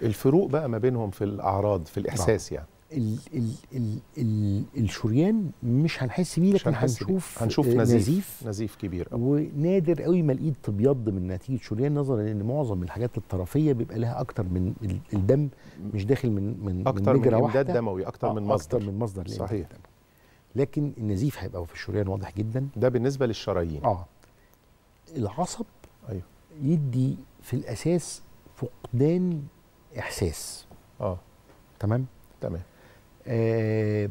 الفروق بقى ما بينهم في الاعراض في الاحساس يعني ال ال ال ال الشريان مش هنحس بيه مش لكن هنحس بيه. هنشوف هنشوف آه، نزيف نزيف نزيف كبير قوي ونادر قوي ما الايد تبيض من نتيجه شريان نظرا لان معظم الحاجات الطرفيه بيبقى لها اكتر من ال- الدم مش داخل من من اكتر من من مجرى امداد واحده دموي اكتر آه، من مصدر اكتر من مصدر لإمداد صحيح. الدم. لكن النزيف هيبقى في الشريان واضح جدا ده بالنسبه للشرايين اه العصب ايوه يدي في الاساس فقدان احساس اه تمام تمام آه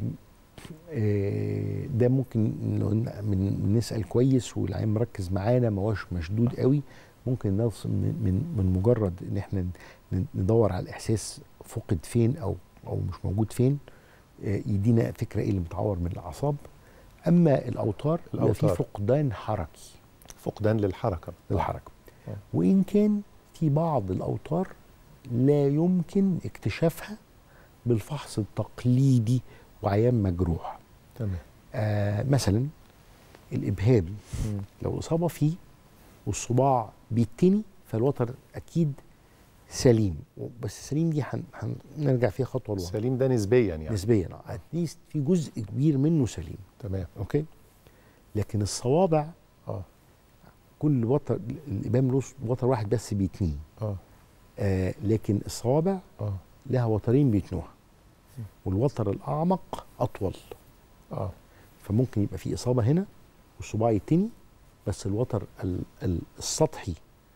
آه ده ممكن لو ن- من نسال كويس والعين مركز معانا ما هوش مشدود قوي ممكن نوصل من من من مجرد ان احنا ن- ندور على الاحساس فقد فين او او مش موجود فين آه يدينا فكره ايه اللي متعور من الاعصاب اما الاوتار يبقى في الأوتار. فقدان حركي فقدان للحركه للحركه آه. وان كان في بعض الاوتار لا يمكن اكتشافها بالفحص التقليدي وعيان مجروح تمام آه مثلا الابهام مم. لو اصابه فيه والصباع بيتني فالوتر اكيد سليم بس سليم دي هن- هنرجع فيها خطوه لورا سليم ده نسبيا يعني نسبيا اتليست في جزء كبير منه سليم تمام اوكي لكن الصوابع اه كل وتر الابهام له وتر واحد بس بيتنيه اه آه لكن الصوابع اه لها وترين بيتنوها والوتر الاعمق اطول اه فممكن يبقى في اصابه هنا والصباع يتني بس الوتر ال- ال- السطحي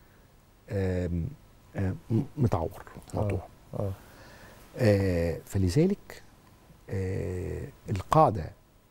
آم، آم، م- متعور مقطوع اه آه فلذلك آه القاعده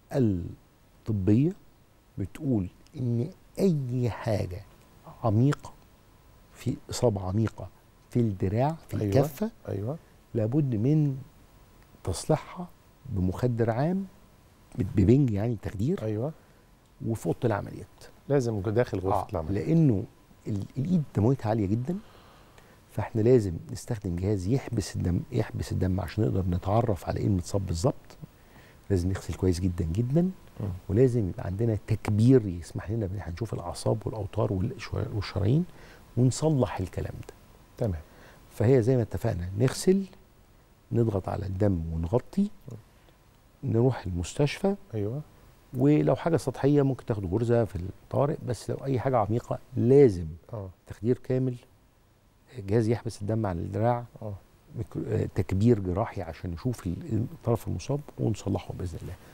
الطبيه بتقول ان اي حاجه عميقه في اصابه عميقه في الدراع في أيوة. الكفه ايوه لابد من تصليحها بمخدر عام ببنج يعني تخدير ايوه وفي اوضه العمليات لازم داخل غرفه آه، العمل لانه ال- الايد دمويتها عاليه جدا فاحنا لازم نستخدم جهاز يحبس الدم يحبس الدم عشان نقدر نتعرف على ايه المتصاب بالظبط لازم نغسل كويس جدا جدا مم. ولازم يبقى عندنا تكبير يسمح لنا بان احنا نشوف الاعصاب والاوتار والش- والشرايين ونصلح الكلام ده تمام فهي زي ما اتفقنا نغسل نضغط على الدم ونغطي نروح المستشفى ايوه ولو حاجه سطحيه ممكن تاخد غرزه في الطوارئ بس لو اي حاجه عميقه لازم اه تخدير كامل جهاز يحبس الدم عن الدراع اه ميكرو- آه، تكبير جراحي عشان نشوف ال- الطرف المصاب ونصلحه باذن الله